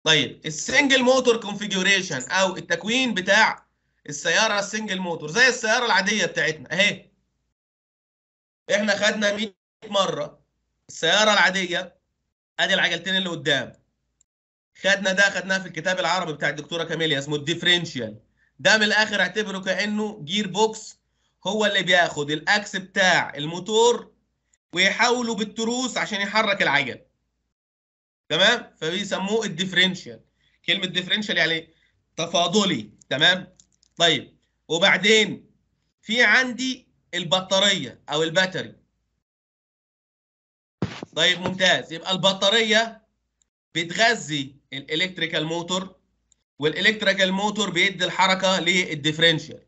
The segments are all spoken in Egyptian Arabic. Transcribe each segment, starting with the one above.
طيب السنجل موتور كونفيجوريشن او التكوين بتاع السياره السنجل موتور زي السياره العاديه بتاعتنا اهي احنا خدنا 100 مره السياره العاديه ادي العجلتين اللي قدام خدنا ده خدناه في الكتاب العربي بتاع الدكتوره كاميليا اسمه الديفرنشال ده من الاخر اعتبره كانه جير بوكس هو اللي بياخد الاكس بتاع الموتور ويحوله بالتروس عشان يحرك العجل تمام فبيسموه الديفرنشال كلمه ديفرنشال يعني تفاضلي تمام طيب وبعدين في عندي البطاريه او الباتري طيب ممتاز يبقى البطاريه بتغذي الالكتريكال موتور والالكتريكال موتور بيدي الحركه للديفرنشال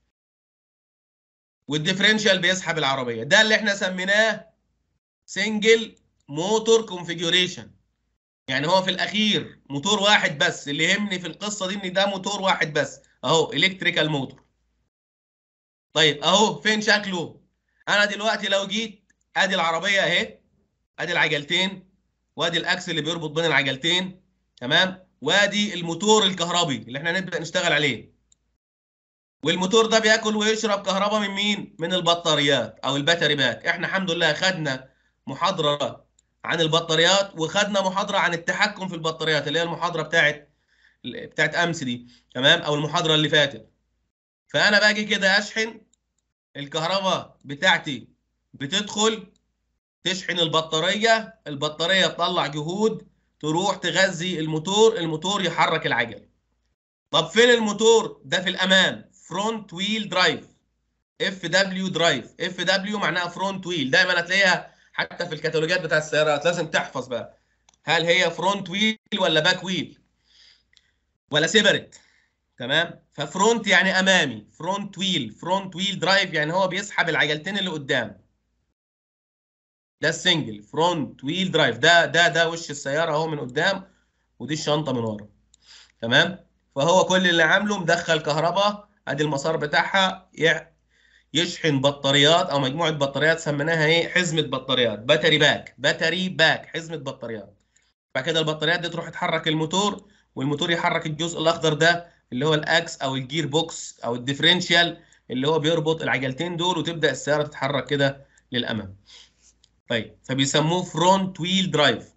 والديفرنشال بيسحب العربيه ده اللي احنا سميناه سنجل موتور كونفيجوريشن يعني هو في الاخير موتور واحد بس اللي يهمني في القصه دي ان ده موتور واحد بس اهو الكتريكال موتور طيب اهو فين شكله انا دلوقتي لو جيت ادي العربيه اهي ادي العجلتين وادي الاكس اللي بيربط بين العجلتين تمام وادي الموتور الكهربي اللي احنا نبدا نشتغل عليه والموتور ده بياكل ويشرب كهرباء من مين من البطاريات او الباتري باك احنا الحمد لله خدنا محاضره عن البطاريات وخدنا محاضره عن التحكم في البطاريات اللي هي المحاضره بتاعت بتاعت امس دي تمام او المحاضره اللي فاتت فانا باجي كده اشحن الكهرباء بتاعتي بتدخل تشحن البطاريه البطاريه تطلع جهود تروح تغذي الموتور الموتور يحرك العجل طب فين الموتور ده في الامام فرونت ويل درايف اف دبليو درايف اف دبليو معناها فرونت ويل دايما هتلاقيها حتى في الكتالوجات بتاع السيارات لازم تحفظ بقى هل هي فرونت ويل ولا باك ويل ولا سيبريت تمام ففرونت يعني امامي فرونت ويل فرونت ويل درايف يعني هو بيسحب العجلتين اللي قدام ده السنجل فرونت ويل درايف ده ده ده وش السياره اهو من قدام ودي الشنطه من ورا تمام فهو كل اللي عامله مدخل كهرباء ادي المسار بتاعها يشحن بطاريات او مجموعه بطاريات سميناها ايه حزمه بطاريات باتري باك باتري باك حزمه بطاريات بعد كده البطاريات دي تروح تحرك الموتور والموتور يحرك الجزء الاخضر ده اللي هو الاكس او الجير بوكس او الديفرنشال اللي هو بيربط العجلتين دول وتبدا السياره تتحرك كده للامام طيب فبيسموه فرونت ويل درايف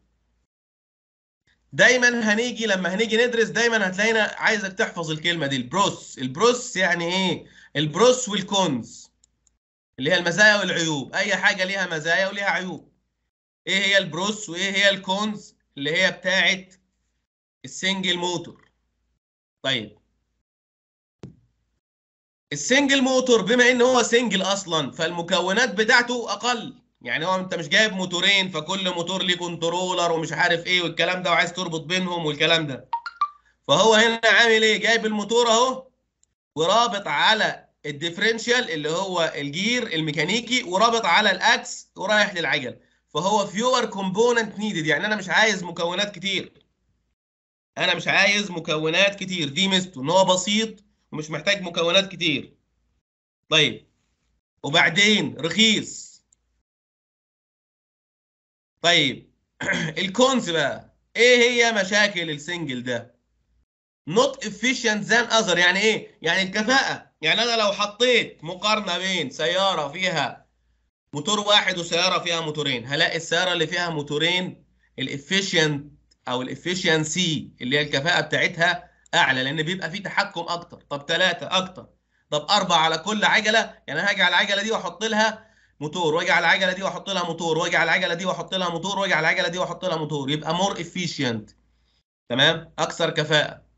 دايما هنيجي لما هنيجي ندرس دايما هتلاقينا عايزك تحفظ الكلمه دي البروس البروس يعني ايه البروس والكونز اللي هي المزايا والعيوب اي حاجه ليها مزايا وليها عيوب ايه هي البروس وايه هي الكونز اللي هي بتاعه السنجل موتور طيب السنجل موتور بما ان هو سنجل اصلا فالمكونات بتاعته اقل يعني هو انت مش جايب موتورين فكل موتور ليه كنترولر ومش عارف ايه والكلام ده وعايز تربط بينهم والكلام ده فهو هنا عامل ايه جايب الموتور اهو ورابط على الديفرنشال اللي هو الجير الميكانيكي ورابط على الاكس ورايح للعجل فهو فيور كومبوننت نيدد يعني انا مش عايز مكونات كتير انا مش عايز مكونات كتير دي ميزته ان هو بسيط ومش محتاج مكونات كتير طيب وبعدين رخيص طيب الكونز بقى ايه هي مشاكل السنجل ده نوت efficient than other يعني ايه يعني الكفاءة يعني انا لو حطيت مقارنة بين سيارة فيها موتور واحد وسيارة فيها موتورين هلاقي السيارة اللي فيها موتورين الافيشنت او الافيشنسي اللي هي الكفاءة بتاعتها اعلى لان بيبقى فيه تحكم اكتر طب ثلاثة اكتر طب اربعة على كل عجلة يعني هاجي على العجلة دي واحط لها موتور واجي على العجله دي واحط لها موتور واجي على العجله دي واحط لها موتور واجي على العجله دي واحط لها موتور يبقى مور افيشنت تمام اكثر كفاءه